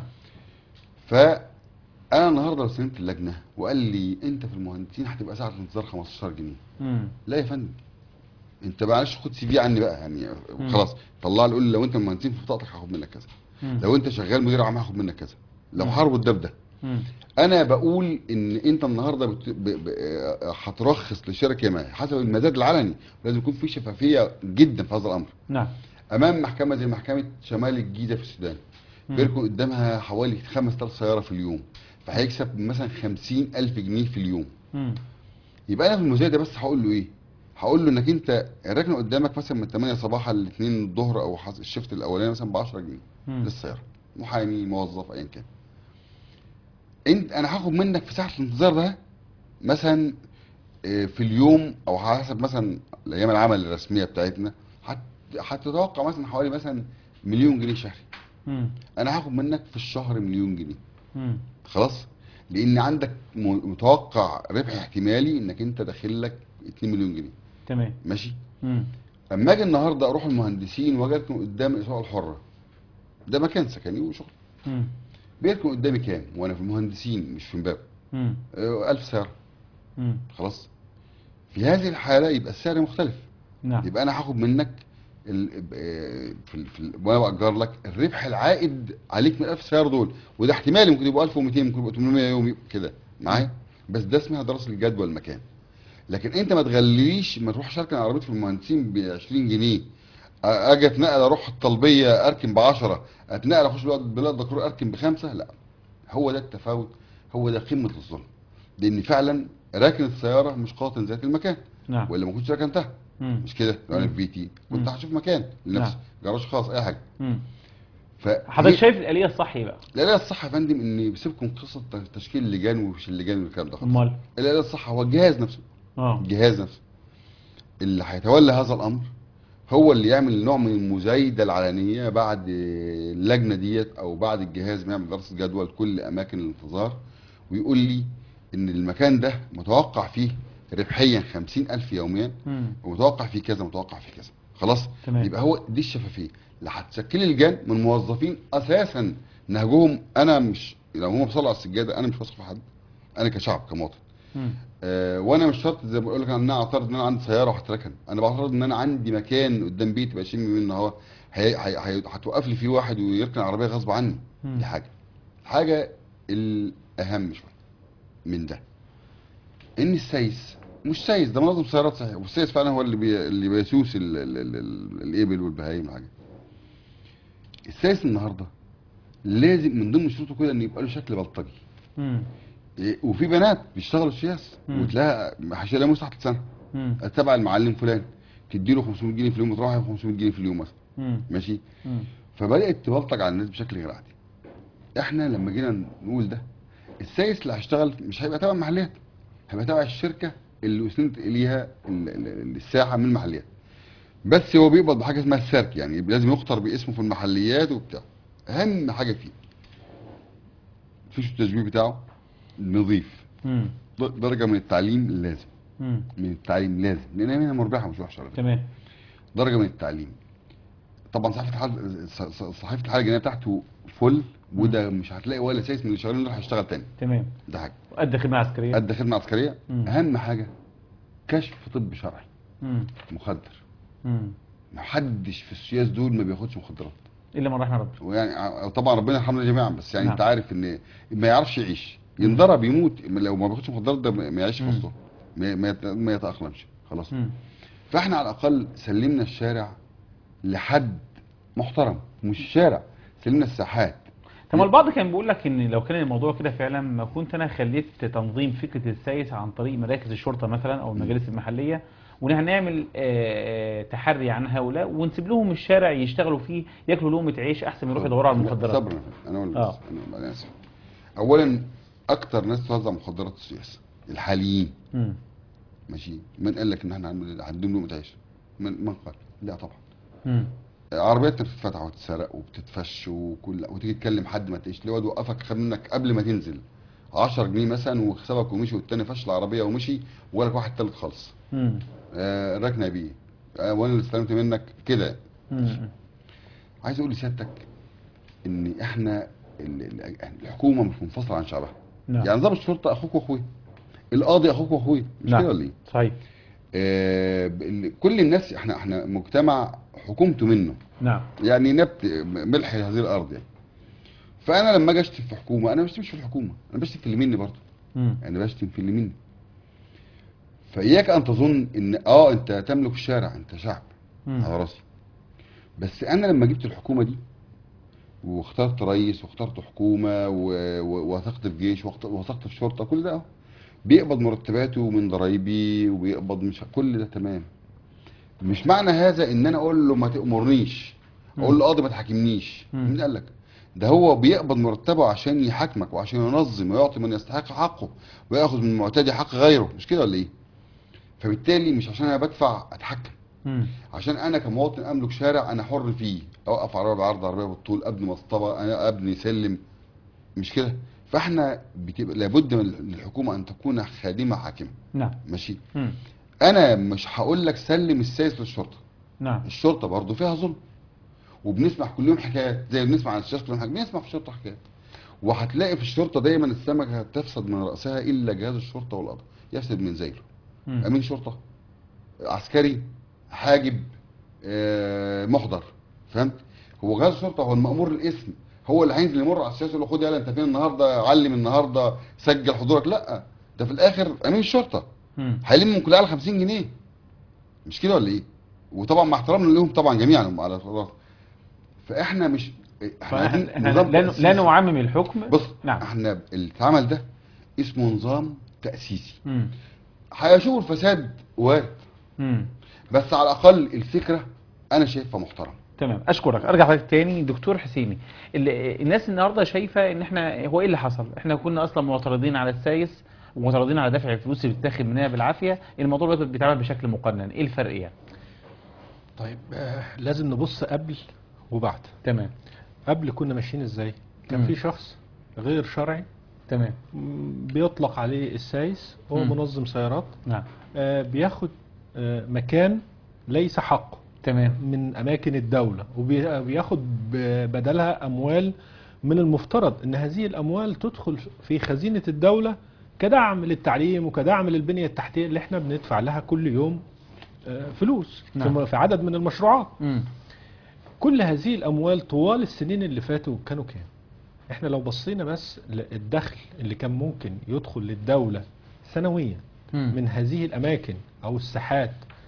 فانا النهارده لو سلمت اللجنه وقال لي انت في المهندسين هتبقى ساعه الانتظار 15 جنيه مم. لا يا فندم انت معلش خد سي في عني بقى يعني مم. خلاص طلع لي قول لي لو انت من المهندسين في بطاقتك هاخد منك كذا مم. لو انت شغال مدير عام هاخد منك كذا لو مم. هربط ده بده مم. انا بقول ان انت النهارده بت... ب... ب... آه، هترخص لشركه ما حسب المزاد العلني لازم يكون في شفافيه جدا في هذا الامر نعم امام محكمه زي محكمه شمال الجيزه في السودان مم. بيركن قدامها حوالي 5000 سياره في اليوم فهيكسب مثلا 50000 جنيه في اليوم مم. يبقى انا في المزايد ده بس هقول له ايه هقول له انك انت الركنه قدامك مثلا من 8 صباحا ل 2 الظهر او حس- الشفت الاولاني مثلا ب 10 جنيه مم. للسياره محامي موظف ايا كان انت انا هاخد منك في ساعه الانتظار ده مثلا آه، في اليوم او حسب مثلا الايام العمل الرسميه بتاعتنا هت- هتتوقع مثلا حوالي مثلا مليون جنيه شهري مم. انا هاخد منك في الشهر مليون جنيه مم. خلاص لان عندك م- متوقع ربح احتمالي انك انت داخل لك 2 مليون جنيه تمام ماشي مم. اما اجي النهارده اروح المهندسين واجي اركن قدام الاسواق الحره ده مكان سكني وشغل مم. بيركن قدامي كام وانا في المهندسين مش في امبابه مم. آه، 1000 سعر مم. خلاص في هذه الحاله يبقى السعر مختلف نعم يبقى انا هاخد منك ال... آه، في ال... في ال... وانا باجر لك الربح العائد عليك من 1000 سعر دول وده احتمالي ممكن يبقوا 1200 ممكن يبقوا 800 يوم كده معايا بس ده اسمها دراسه الجدوى المكان لكن انت ما تغليش ما تروحش اركن عربيتي في المهندسين ب 20 جنيه أ- اجي اتنقل اروح الطلبيه اركن ب 10 اتنقل اخش بلاد بلاد دكرور اركن بخمسه لا هو ده التفاوت هو ده قمه الظلم لان فعلا راكن السياره مش قاطن ذات المكان نعم ولا ما كنتش ركنتها مم. مش كده لو انا مم. في بيتي كنت مم. هشوف مكان لنفسي نعم. جراج خاص اي حاجه مم. ف حضرتك شايف الآلية الصح ايه بقى لا لا الصح يا فندم ان بسيبكم قصه تشكيل اللجان ومش اللجان والكلام ده خالص امال لا لا الصح هو الجهاز نفسه اه الجهاز نفسه اللي هيتولى هذا الامر هو اللي يعمل نوع من المزايده العلنيه بعد اللجنه ديت او بعد الجهاز ما يعمل دراسه جدوى لكل اماكن الانتظار ويقول لي ان المكان ده متوقع فيه ربحيا خمسين ألف يوميا مم. ومتوقع فيه كذا متوقع فيه كذا خلاص تمام. يبقى هو دي الشفافيه اللي هتشكل اللجان من موظفين اساسا نهجهم انا مش لو هم بيصلوا على السجاده انا مش واثق في حد انا كشعب كمواطن مم. آه وانا مش شرط زي ما بقول لك ان انا اعترض ان انا عندي سياره وهتركن انا بعترض ان انا عندي مكان قدام بيتي بشم منه هوا هي- هي- هي- هتوقف لي فيه واحد ويركن العربيه غصب عني مم. دي حاجه الحاجه الاهم شويه من ده ان السايس مش سايس ده منظم سيارات صحيح والسايس فعلا هو اللي بي... اللي بيسوس ال... ال... ال... ال... الابل والبهايم والحاجات السايس النهارده لازم من ضمن شروطه كده ان يبقى له شكل بلطجي مم. إيه، وفي بنات بيشتغلوا سياس مم. وتلاقيها هشيلها موس تحت لسانها مم. تبع المعلم فلان تدي له 500 جنيه في اليوم وتروح 500 جنيه في اليوم مثلا مم. ماشي مم. فبدات تبلطج على الناس بشكل غير عادي احنا لما جينا نقول ده السايس اللي هيشتغل مش هيبقى تبع محلات هيبقى تبع الشركه اللي اسندت اليها ال- ال- الساحه من المحليات بس هو بيقبض بحاجه اسمها السيرك يعني لازم يخطر باسمه في المحليات وبتاع اهم حاجه فيه فيش التشبيه بتاعه نظيف مم. د- درجه من التعليم لازم مم. من التعليم لازم لان هي مربحه مش وحشه على فكرة. تمام درجه من التعليم طبعا صحيفه الحاله ص- ص- صحيفه الحاله الجنائيه بتاعته فل وده مش هتلاقي ولا سايس من اللي شغالين دول هيشتغل تاني تمام ده حاجه قد خدمه عسكريه قد خدمه عسكريه مم. اهم حاجه كشف طب شرعي مم. مخدر مم. محدش في السياس دول ما بياخدش مخدرات الا من رحم ربي ويعني ع- طبعا ربنا يرحمنا جميعا بس يعني نعم. انت عارف ان ما يعرفش يعيش ينضرب يموت لو ما بياخدش مخدرات ده ما ما يعيش في مم. وسطه ما, ما يت- ما يتاقلمش خلاص مم. فاحنا على الاقل سلمنا الشارع لحد محترم مش الشارع سلمنا الساحات طب ما البعض كان بيقول لك ان لو كان الموضوع كده فعلا ما كنت انا خليت تنظيم فكره السايس عن طريق مراكز الشرطه مثلا او المجالس المحليه ونعمل آه، تحري عن هؤلاء ونسيب لهم الشارع يشتغلوا فيه ياكلوا لقمه عيش احسن من يروحوا يدوروا على المخدرات صبرا انا اقول آه. بس انا أنا اسف اولا اكتر ناس توزع مخدرات السياسه الحاليين مم. ماشي من قال لك ان احنا هنعمل- هنديهم لقمه عيش من من قال لا طبعا مم. عربياتنا بتتفتح وتتسرق وبتتفش وكل وتيجي تكلم حد ما تلاقيش الواد وقفك خد منك قبل ما تنزل 10 جنيه مثلا وسابك ومشي والتاني فش العربيه ومشي ولا واحد تالت خالص مم. آه ركنه بيه آه وانا اللي استلمت منك كده مم. عايز اقول لسيادتك ان احنا ال- ال- الحكومه مش منفصله عن شعبها نعم يعني نظام الشرطه اخوك واخويا القاضي اخوك واخويا مش نعم. كده ولا ايه؟ صحيح آه ال- كل الناس احنا احنا مجتمع حكومته منه نعم يعني نبت ملح هذه الارض يعني فانا لما اجي اشتم في حكومه انا ما بشتمش في الحكومه انا بشتم في اللي مني برضه مم. انا بشتم في اللي مني فاياك ان تظن ان اه انت تملك الشارع انت شعب مم. على راسي بس انا لما جبت الحكومه دي واخترت رئيس واخترت حكومه و- و- وثقت في جيش واخت- وثقت في شرطه كل ده اهو بيقبض مرتباته من ضرايبي وبيقبض مش كل ده تمام مش معنى هذا ان انا اقول له ما تامرنيش اقول له قاضي ما تحاكمنيش مم. مين قال لك ده هو بيقبض مرتبه عشان يحاكمك وعشان ينظم ويعطي من يستحق حقه وياخذ من المعتدي حق غيره مش كده ولا ايه فبالتالي مش عشان انا بدفع اتحكم مم. عشان انا كمواطن املك شارع انا حر فيه اوقف عربيه بعرض عربيه بالطول ابني مصطبه انا ابني سلم مش كده فاحنا بتبقى لابد من للحكومه ان تكون خادمه حاكمه نعم ماشي مم. انا مش هقول لك سلم السايس للشرطه نعم الشرطه برضه فيها ظلم وبنسمع كل يوم حكايات زي ما بنسمع عن السياسه كل يوم حاجات بنسمع في الشرطه حكايات وهتلاقي في الشرطه دايما السمكه تفسد من راسها الا جهاز الشرطه والقضاء يفسد من زيله مم. امين شرطه عسكري حاجب آه، محضر فهمت هو جهاز الشرطه هو المامور الاسم هو اللي هينزل يمر على السياسه يقول له خد يلا انت فين النهارده علم النهارده سجل حضورك لا ده في الاخر امين الشرطه مم. هيلم من كل عيال 50 جنيه مش كده ولا ايه وطبعا مع احترامنا لهم طبعا جميعا هم على الرأس. فاحنا مش احنا عايزين فاحنا نظام لا لا تأسيسي. نعمم الحكم بص نعم احنا اللي اتعمل ده اسمه نظام تاسيسي مم. هيشوف الفساد وارد مم. بس على الاقل الفكره انا شايفها محترمه تمام اشكرك ارجع لحضرتك تاني دكتور حسيني ال- الناس النهارده شايفه ان احنا هو ايه اللي حصل احنا كنا اصلا معترضين على السايس ومعترضين على دفع الفلوس اللي بتتاخد مننا بالعافيه الموضوع دلوقتي بيتعمل بشكل مقنن ايه الفرق يعني طيب آه لازم نبص قبل وبعد تمام قبل كنا ماشيين ازاي كان مم. في شخص غير شرعي تمام مم، بيطلق عليه السايس هو مم. منظم سيارات نعم آه بياخد آه مكان ليس حقه تمام من اماكن الدوله وبياخد ب- بدلها اموال من المفترض ان هذه الاموال تدخل في خزينه الدوله كدعم للتعليم وكدعم للبنيه التحتيه اللي احنا بندفع لها كل يوم آه، فلوس نعم. في- في عدد من المشروعات مم. كل هذه الاموال طوال السنين اللي فاتوا كانوا كام احنا لو بصينا بس للدخل اللي كان ممكن يدخل للدوله سنويا مم. من هذه الاماكن او الساحات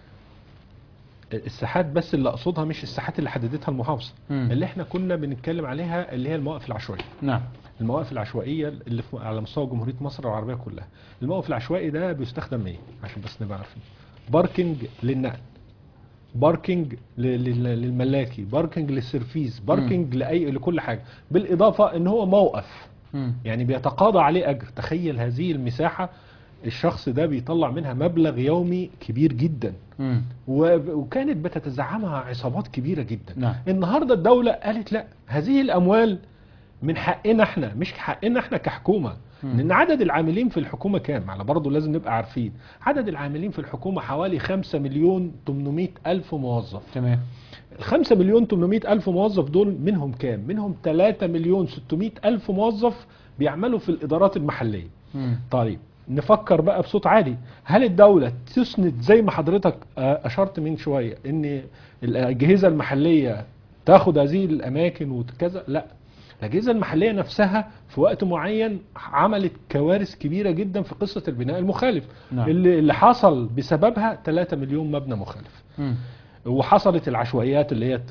الساحات بس اللي اقصدها مش الساحات اللي حددتها المحافظه مم. اللي احنا كنا بنتكلم عليها اللي هي المواقف العشوائيه نعم المواقف العشوائيه اللي في على مستوى جمهوريه مصر العربيه كلها الموقف العشوائي ده بيستخدم ايه عشان بس نبقى عارفين باركينج للنقل باركينج ل- لل- للملاكي باركينج للسيرفيس باركينج لاي لكل حاجه بالاضافه ان هو موقف مم. يعني بيتقاضى عليه اجر تخيل هذه المساحه الشخص ده بيطلع منها مبلغ يومي كبير جدا مم. و- وكانت بتتزعمها عصابات كبيره جدا نعم. النهارده الدوله قالت لا هذه الاموال من حقنا احنا مش حقنا احنا كحكومه مم. لان عدد العاملين في الحكومه كام على برضه لازم نبقى عارفين عدد العاملين في الحكومه حوالي 5 مليون 800 الف موظف تمام ال 5 مليون 800 الف موظف دول منهم كام منهم 3 مليون 600 الف موظف بيعملوا في الادارات المحليه مم. طيب نفكر بقى بصوت عالي هل الدولة تسند زي ما حضرتك آه، أشرت من شوية إن الأجهزة المحلية تاخد هذه الأماكن وكذا لا الأجهزة المحلية نفسها في وقت معين عملت كوارث كبيرة جدا في قصة البناء المخالف نعم. اللي, اللي حصل بسببها 3 مليون مبنى مخالف مم. وحصلت العشوائيات اللي هي ت-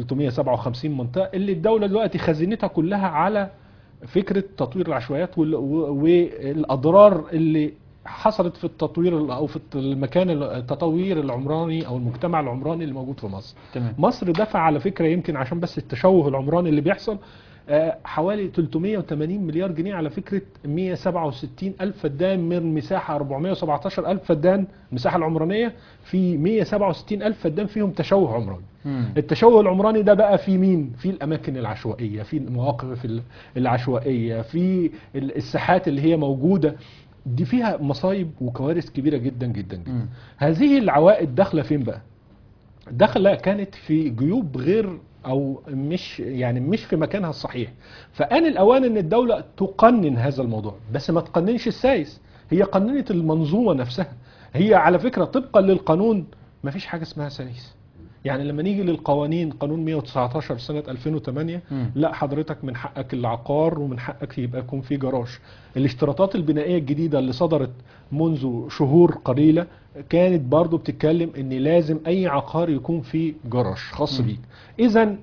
357 منطقة اللي الدولة دلوقتي خزينتها كلها على فكرة تطوير العشوائيات وال- و- والأضرار اللي حصلت في التطوير ال- أو في المكان ال- التطوير العمراني أو المجتمع العمراني اللي موجود في مصر تمام مصر دفع على فكرة يمكن عشان بس التشوه العمراني اللي بيحصل آه، حوالي 380 مليار جنيه على فكرة 167 ألف فدان من مساحة 417 ألف فدان المساحة العمرانية في 167 ألف فدان فيهم تشوه عمراني مم. التشوه العمراني ده بقى في مين في الأماكن العشوائية في المواقف ال- العشوائية في ال- الساحات اللي هي موجودة دي فيها مصايب وكوارث كبيرة جدا جدا جدا مم. هذه العوائد داخلة فين بقى داخله كانت في جيوب غير او مش يعني مش في مكانها الصحيح فان الاوان ان الدوله تقنن هذا الموضوع بس ما تقننش السايس هي قننت المنظومه نفسها هي على فكره طبقا للقانون ما فيش حاجه اسمها سايس يعني لما نيجي للقوانين قانون 119 سنة 2008 مم. لا حضرتك من حقك العقار ومن حقك يبقى يكون في جراج الاشتراطات البنائية الجديدة اللي صدرت منذ شهور قليلة كانت برضو بتتكلم ان لازم اي عقار يكون فيه جراج خاص مم. بيك اذا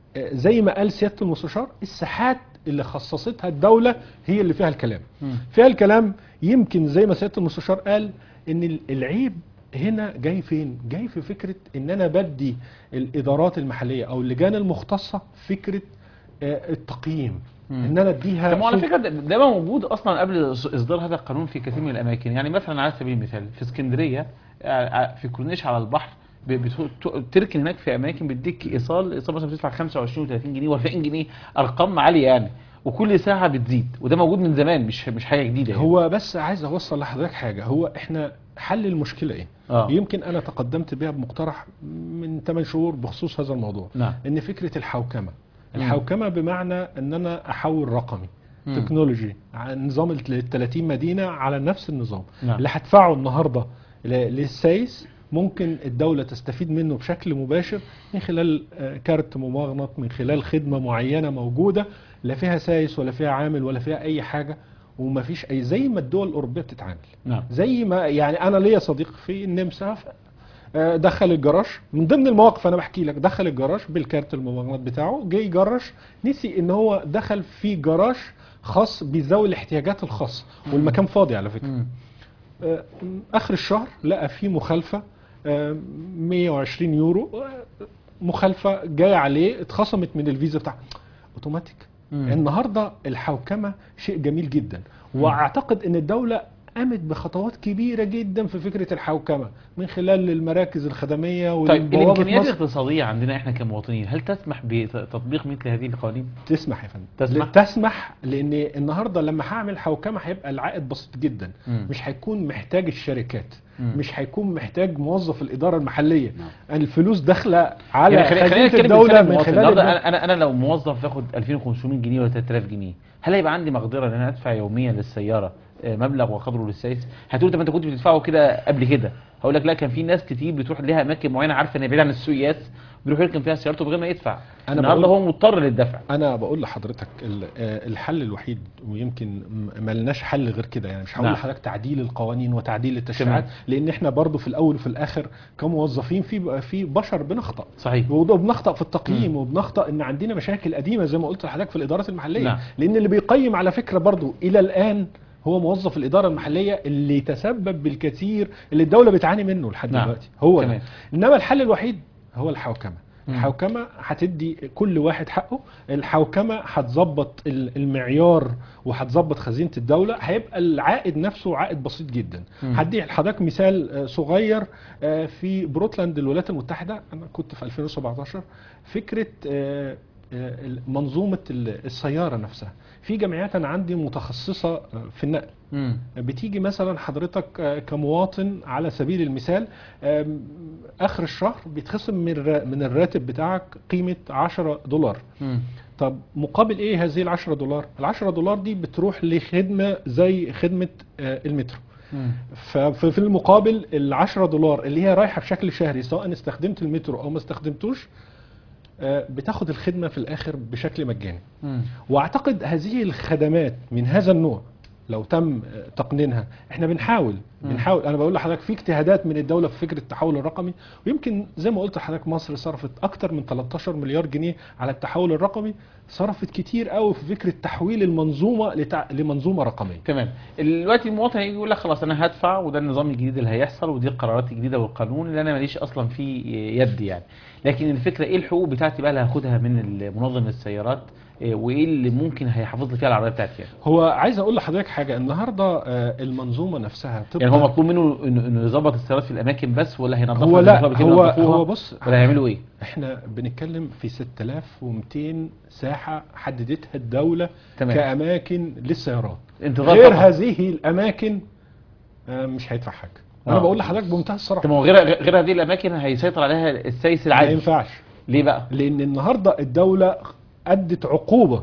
زي ما قال سيادة المستشار الساحات اللي خصصتها الدولة هي اللي فيها الكلام مم. فيها الكلام يمكن زي ما سيادة المستشار قال ان ال- العيب هنا جاي فين جاي في فكرة ان انا بدي الادارات المحلية او اللجان المختصة فكرة آه، التقييم مم. ان انا اديها طب ما على سوق- فكره ده ده ما موجود اصلا قبل اصدار هذا القانون في كثير من الاماكن يعني مثلا على سبيل المثال في اسكندريه آه، في كورنيش على البحر ب- بت- تركن هناك في اماكن بيديك ايصال ايصال مثلا بتدفع 25 و30 جنيه و40 جنيه ارقام عاليه يعني وكل ساعه بتزيد وده موجود من زمان مش مش حاجه جديده يعني. هو بس عايز اوصل لحضرتك حاجة هو احنا حل المشكلة ايه اه يمكن انا تقدمت بها بمقترح من 8 شهور بخصوص هذا الموضوع نعم ان فكرة الحوكمة مم. الحوكمة بمعنى ان انا احول رقمي مم. تكنولوجي عن نظام ال 30 مدينة على نفس النظام نعم. اللي هدفعه النهاردة ل- للسايس ممكن الدولة تستفيد منه بشكل مباشر من خلال آه، كارت ممغنط من خلال خدمة معينة موجودة لا فيها سايس ولا فيها عامل ولا فيها أي حاجة وما فيش أي زي ما الدول الأوروبية بتتعامل نعم زي ما يعني أنا ليا صديق في النمسا ف- آه، دخل الجراج من ضمن المواقف انا بحكي لك دخل الجراج بالكارت الممغنط بتاعه جه يجرش نسي ان هو دخل في جراج خاص بذوي الاحتياجات الخاصه والمكان فاضي على فكره مم. آه، اخر الشهر لقى فيه مخالفه آه، 120 يورو آه، مخالفه جايه عليه اتخصمت من الفيزا بتاعته اوتوماتيك مم. النهارده الحوكمه شيء جميل جدا واعتقد ان الدوله قامت بخطوات كبيره جدا في فكره الحوكمه من خلال المراكز الخدميه طيب والبوابه الامكانيات مصر الاقتصاديه عندنا احنا كمواطنين هل تسمح بتطبيق مثل هذه القوانين؟ تسمح يا فندم تسمح؟ تسمح لان النهارده لما هعمل حوكمه هيبقى العائد بسيط جدا مم. مش هيكون محتاج الشركات مم. مش هيكون محتاج موظف الاداره المحليه نعم. الفلوس داخله على يعني خلينا خلينا خزينه نتكلم الدوله بلسان من المواطن. خلال النهارده البنك. انا انا انا لو موظف باخد 2500 جنيه ولا 3000 جنيه هل هيبقى عندي مقدره ان انا ادفع يوميا للسياره آه، مبلغ وقدره للسايس هتقول طب انت كنت بتدفعه كده قبل كده هقول لك لا كان في ناس كتير بتروح ليها اماكن معينه عارفه ان هي بعيده عن السوقيات بيروح يركن فيها سيارته بغير ما يدفع أنا النهارده بقول- هو مضطر للدفع انا بقول لحضرتك ال- آه، الحل الوحيد ويمكن م- ملناش حل غير كده يعني مش هقول نعم. لحضرتك تعديل القوانين وتعديل التشريعات تمام. لان احنا برضو في الاول وفي الاخر كموظفين في في بشر بنخطأ صحيح وبنخطأ في التقييم مم. وبنخطأ ان عندنا مشاكل قديمه زي ما قلت لحضرتك في الادارات المحليه نعم. لان اللي بيقيم على فكره برضو الى الان هو موظف الاداره المحليه اللي تسبب بالكثير اللي الدوله بتعاني منه لحد نعم. دلوقتي هو ده. تمام. انما الحل الوحيد هو الحوكمه مم. الحوكمه هتدي كل واحد حقه الحوكمه هتظبط ال- المعيار وهتظبط خزينه الدوله هيبقى العائد نفسه عائد بسيط جدا مم. هدي لحضرتك مثال آه، صغير آه، في بروتلاند الولايات المتحده انا كنت في 2017 فكره آه، آه، منظومه ال- السياره نفسها في جمعيات انا عندي متخصصه آه، في النقل مم. بتيجي مثلا حضرتك آه، كمواطن على سبيل المثال آم، اخر الشهر بيتخصم من الرا- من الراتب بتاعك قيمه 10 دولار مم. طب مقابل ايه هذه ال 10 دولار ال 10 دولار دي بتروح لخدمه زي خدمه آه، المترو مم. ففي المقابل ال 10 دولار اللي هي رايحه بشكل شهري سواء استخدمت المترو او ما استخدمتوش آه، بتاخد الخدمه في الاخر بشكل مجاني مم. واعتقد هذه الخدمات من هذا النوع لو تم آه، تقنينها احنا بنحاول مم. بنحاول انا بقول لحضرتك في اجتهادات من الدوله في فكره التحول الرقمي ويمكن زي ما قلت لحضرتك مصر صرفت اكتر من 13 مليار جنيه على التحول الرقمي صرفت كتير قوي في فكره تحويل المنظومه لتع... لمنظومه رقميه تمام دلوقتي المواطن هيجي يقول لك خلاص انا هدفع وده النظام الجديد اللي هيحصل ودي القرارات الجديده والقانون اللي انا ماليش اصلا فيه يد يعني لكن الفكره ايه الحقوق بتاعتي بقى اللي هاخدها من منظم السيارات إيه، وايه اللي ممكن هيحافظ لي فيها العربيه بتاعتي يعني, هو عايز اقول لحضرتك حاجه النهارده آه، المنظومه نفسها تبقى يعني هو مطلوب منه انه إنه يظبط السيارات في الاماكن بس ولا هينظفها هو زي لا ما كده هو ينظفوها؟ هو بص ولا هيعملوا ايه احنا بنتكلم في 6200 ساحه حددتها الدوله تمام. كاماكن للسيارات انتظار غير فقط. هذه الاماكن آه، مش هيدفع حاجه انا آه. بقول لحضرتك بمنتهى طب الصراحه ما هو غير غير هذه الاماكن هيسيطر عليها السيس ما العادي ينفعش ليه بقى لان النهارده الدوله ادت عقوبه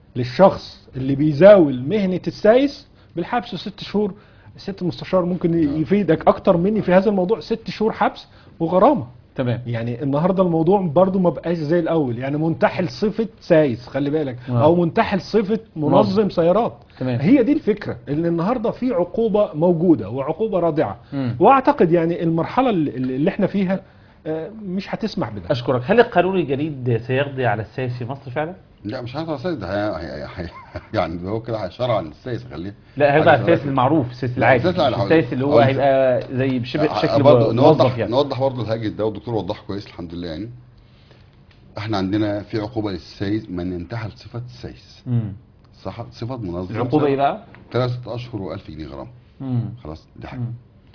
للشخص اللي بيزاول مهنه السايس بالحبس ست شهور ست مستشار ممكن يفيدك اكتر مني في هذا الموضوع ست شهور حبس وغرامه تمام يعني النهارده الموضوع برضو ما بقاش زي الاول يعني منتحل صفه سايس خلي بالك آه. او منتحل صفه منظم سيارات تمام. هي دي الفكره ان النهارده في عقوبه موجوده وعقوبه رادعه مم. واعتقد يعني المرحله اللي, اللي احنا فيها آه، مش هتسمح بده اشكرك هل القانون الجديد سيقضي على السيس في مصر فعلا لا مش عارف السيس ده هي- هي- هي- يعني هو كده هيشرع عن السيس خليه لا هيقضي على حاجة السيس المعروف السيس العادي السيس العادي. مش السيس اللي هو هقول- هيبقى زي بشبه بشكل برضه موظف نوضح يعني نوضح برضه الهاجس ده والدكتور وضحه كويس الحمد لله يعني احنا عندنا في عقوبه للسيس من ينتحل صفه السيس مم. صح صفه منظم العقوبه ايه بقى؟ ثلاثة اشهر و1000 جنيه غرامه مم. خلاص دي حاجه مم.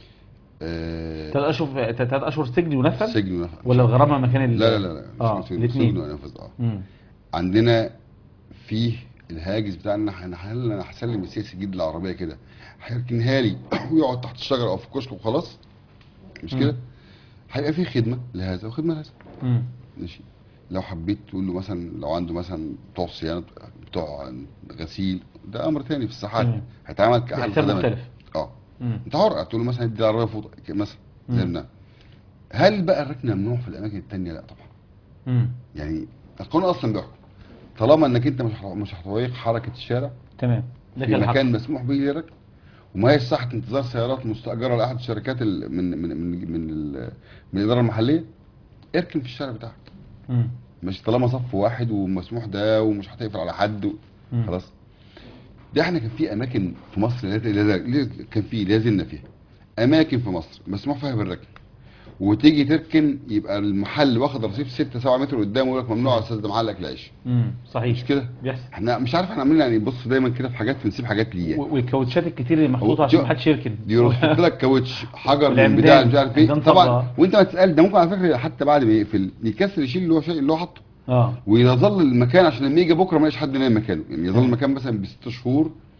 آه، ثلاث اشهر ثلاث اشهر سجن ونفذ سجن ونفذ. ولا الغرامه مكان ال- لا لا لا, لا. اه مش سجن الاثنين سجن ونفذ اه مم. عندنا فيه الهاجس بتاعنا احنا هل انا هسلم السياسي الجديد العربيه كده هيركنها لي ويقعد تحت الشجره او في الكشك وخلاص مش كده هيبقى فيه خدمه لهذا وخدمه لهذا مم. ماشي لو حبيت تقول له مثلا لو عنده مثلا بتوع صيانه بتوع غسيل ده امر تاني في الساحات تمام. هيتعامل كاحد بحساب الخدمات مختلف. اه مم. انت حر تقول له مثلا ادي العربيه فوق مثلا مم. زي ما هل بقى الركن ممنوع في الاماكن التانيه لا طبعا مم. يعني القانون اصلا بيحكم طالما انك انت مش هت- مش هتضيق حركه الشارع تمام ده في كان الحق مكان مسموح به للركن وما هيش ساحه انتظار سيارات مستاجره لاحد الشركات ال- من من من من, ال- من الاداره المحليه اركن في الشارع بتاعك مم. مش طالما صف واحد ومسموح ده ومش هتقفل على حد و... مم. خلاص ده احنا كان في اماكن في مصر لا- لا- لا- كان في لا زلنا فيها اماكن في مصر مسموح فيها بالركن وتيجي تركن يبقى المحل واخد رصيف 6 7 متر قدامه يقول لك ممنوع يا استاذ ده محلك العيش مم. صحيح مش كده بيحصل احنا مش عارف احنا عاملين يعني بص دايما كده في حاجات بنسيب حاجات ليه يعني. و- والكاوتشات الكتير اللي هو محطوطه عشان جو- محدش يركن يرص لك كاوتش حجر من والعمدان، بتاع مش عارف ايه عمدان طبعا صفراء. وانت ما تسال ده ممكن على فكره حتى بعد ما يقفل يكسر يشيل اللي هو شيء اللي هو حاطه اه ويظل المكان عشان لما يجي بكره ما يلاقيش حد نايم مكانه يعني يظل المكان مثلا بست شهور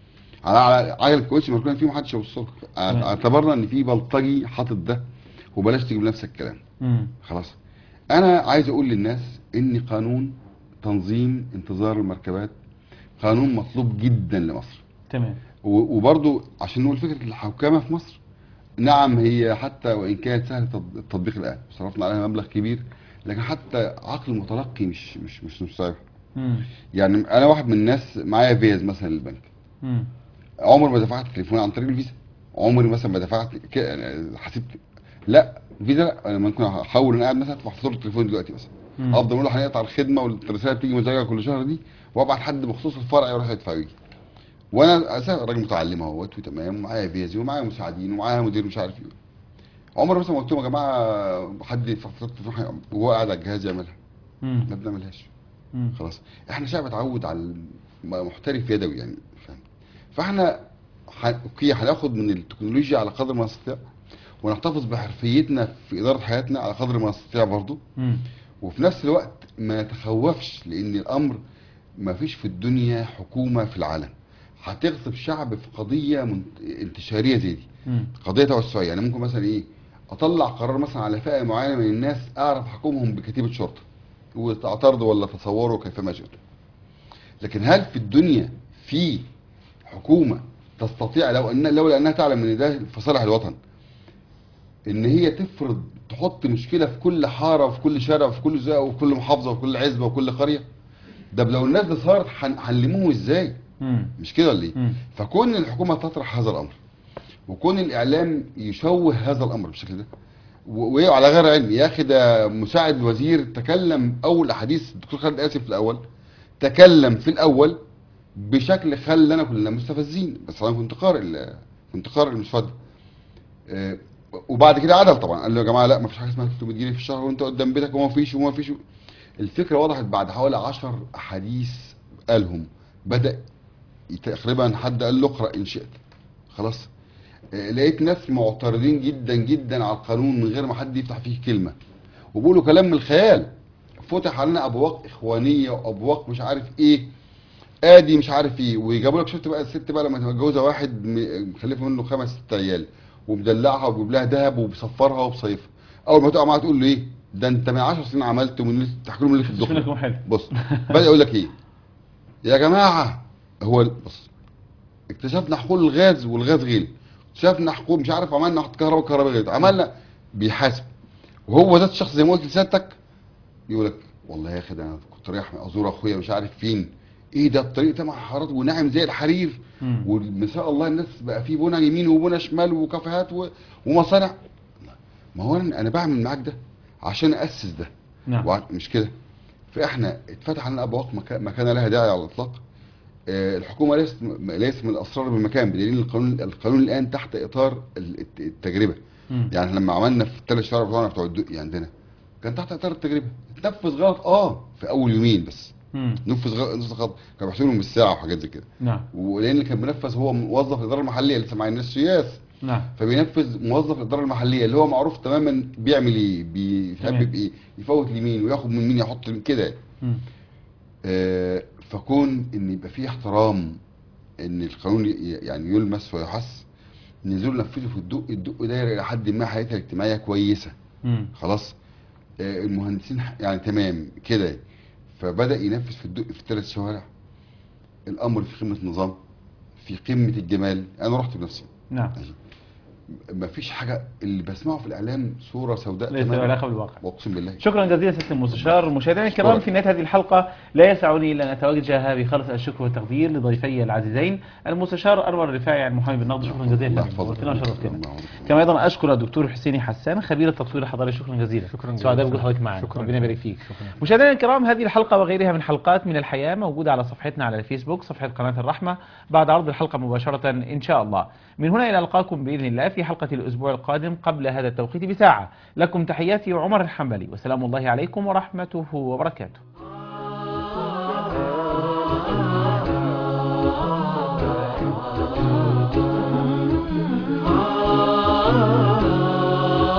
على على عجل الكاوتش مركونه فيه محدش يبص له تمام. اعتبرنا ان في بلطجي حاطط ده وبلاش تجيب نفس الكلام مم. خلاص انا عايز اقول للناس ان قانون تنظيم انتظار المركبات قانون مطلوب جدا لمصر تمام و- وبرضو عشان نقول فكره الحوكمه في مصر نعم هي حتى وان كانت سهله التط- التطبيق الان صرفنا عليها مبلغ كبير لكن حتى عقل المتلقي مش مش مش مستوعب مم. يعني انا واحد من الناس معايا فيز مثلا للبنك مم. عمري ما دفعت تليفون عن طريق الفيزا عمري مثلا ما دفعت ك... حسيت لا فيزا لا انا ممكن احاول انا قاعد مثلا ادفع فاتوره التليفون دلوقتي مثلا مم. افضل اقول له هنقطع الخدمه والرساله بتيجي مزعجه كل شهر دي وابعت حد مخصوص الفرع يروح يدفع ويجي وانا اساسا راجل متعلم اهوت وتمام ومعايا فيزي ومعايا مساعدين ومعايا مدير مش عارف ايه عمر مثلا ما قلت لهم يا جماعه حد يدفع فاتوره التليفون وهو قاعد على الجهاز يعملها مم. ما بنعملهاش مم. خلاص احنا شعب اتعود على المحترف يدوي يعني فاهم فاحنا ح... اوكي هناخد من التكنولوجيا على قدر ما نستطيع ونحتفظ بحرفيتنا في اداره حياتنا على قدر ما نستطيع برضه مم. وفي نفس الوقت ما نتخوفش لان الامر ما فيش في الدنيا حكومه في العالم هتغصب شعب في قضيه من... انتشاريه زي دي مم. قضيه توسعيه يعني ممكن مثلا ايه اطلع قرار مثلا على فئه معينه من الناس اعرف احكمهم بكتيبه شرطه وتعترضوا ولا تصوروا كيفما شئتم لكن هل في الدنيا في حكومه تستطيع لو ان لو انها تعلم ان ده في صالح الوطن ان هي تفرض تحط مشكله في كل حاره وفي كل شارع وفي كل زاويه وفي كل محافظه وفي كل عزبه وكل قريه ده لو الناس دي صارت هن- هنلموهم ازاي مم. مش كده ولا ايه مم. فكون الحكومه تطرح هذا الامر وكون الاعلام يشوه هذا الامر بالشكل ده و- وعلى غير علم يا اخي ده مساعد الوزير تكلم اول احاديث الدكتور خالد اسف في الاول تكلم في الاول بشكل خلانا كلنا مستفزين بس انا كنت قارئ ال- كنت قارئ المسودة آه، وبعد كده عدل طبعا قال له يا جماعه لا ما فيش حاجه اسمها 300 جنيه في الشهر وانت قدام بيتك وما فيش وما فيش الفكره وضحت بعد حوالي 10 احاديث قالهم بدا تقريبا حد قال له اقرا ان شئت خلاص آه، لقيت ناس معترضين جدا جدا على القانون من غير ما حد يفتح فيه كلمه وبيقولوا كلام من الخيال فتح علينا ابواق اخوانيه وابواق مش عارف ايه ادي مش عارف ايه ويجابوا لك شفت بقى الست بقى لما تبقى متجوزه واحد م- مخلفه منه خمس ست عيال ومدلعها وبيجيب لها ذهب وبيصفرها وبصيفها اول ما تقع معاها تقول له ايه ده انت من 10 سنين عملت ومن تحكي لهم اللي في شوف الدخل لكم حلو بص بدا يقول لك ايه يا جماعه هو بص اكتشفنا حقول الغاز والغاز غلي اكتشفنا حقول مش عارف عملنا حط كهرباء كهرباء غلي عملنا بيحاسب وهو ذات الشخص زي ما قلت لسيادتك يقول لك والله يا اخي ده انا كنت رايح ازور اخويا مش عارف فين ايه ده الطريق ده مع حارات وناعم زي الحرير مم. وما شاء الله الناس بقى فيه بنا يمين وبنا شمال وكافيهات و- ومصانع ما هو انا أنا بعمل معاك ده عشان اسس ده نعم وع- مش كده فاحنا اتفتح علينا ابواق مكا- ما كان لها داعي على الاطلاق آه، الحكومه ليست م- ليس من الاسرار بمكان بدليل القانون القانون الان تحت اطار ال- الت- التجربه مم. يعني لما عملنا في الثلاث شوارع بتوعنا بتوع الدقي عندنا كان تحت اطار التجربه اتنفذ غلط اه في اول يومين بس مم. نفذ غلط نفذ غلط كانوا بيحسبوا بالساعه وحاجات زي كده نعم ولان اللي كان بينفذ هو موظف الاداره المحليه لسه معانا الناس سياس نعم فبينفذ موظف الاداره المحليه اللي هو معروف تماما بيعمل ايه بيحبب تمام. ايه يفوت لمين وياخد من مين يحط من كده مم. آه، فكون ان يبقى فيه احترام ان القانون ي- يعني يلمس ويحس نزول نفذه في الدق الدق داير الى حد ما حياتها الاجتماعيه كويسه مم. خلاص آه، المهندسين ح- يعني تمام كده فبدا ينفذ في الدق في الثلاث شوارع الامر في قمه النظام في قمه الجمال انا رحت بنفسي نعم ما فيش حاجه اللي بسمعه في الاعلام صوره سوداء ليس له تماما علاقه بالواقع واقسم بالله شكرا جزيلا سياده المستشار مشاهدينا الكرام أشكرك. في نهايه هذه الحلقه لا يسعني الا ان اتوجه بخالص الشكر والتقدير لضيفي العزيزين المستشار انور الرفاعي المحامي بالنقد شكرا جزيلا الله لك. يحفظك. نورتنا وشرفتنا الله يحفظك. كما ايضا اشكر الدكتور حسيني حسان خبير التطوير الحضاري شكرا جزيلا شكراً سعداء جزيلاً. بوجود حضرتك معنا شكراً ربنا يبارك فيك شكراً. مشاهدينا الكرام هذه الحلقه وغيرها من حلقات من الحياه موجوده على صفحتنا على الفيسبوك صفحه قناه الرحمه بعد عرض الحلقه مباشره ان شاء الله من هنا الى القاكم باذن الله في حلقه الاسبوع القادم قبل هذا التوقيت بساعه لكم تحياتي عمر الحنبلي وسلام الله عليكم ورحمته وبركاته Thank you.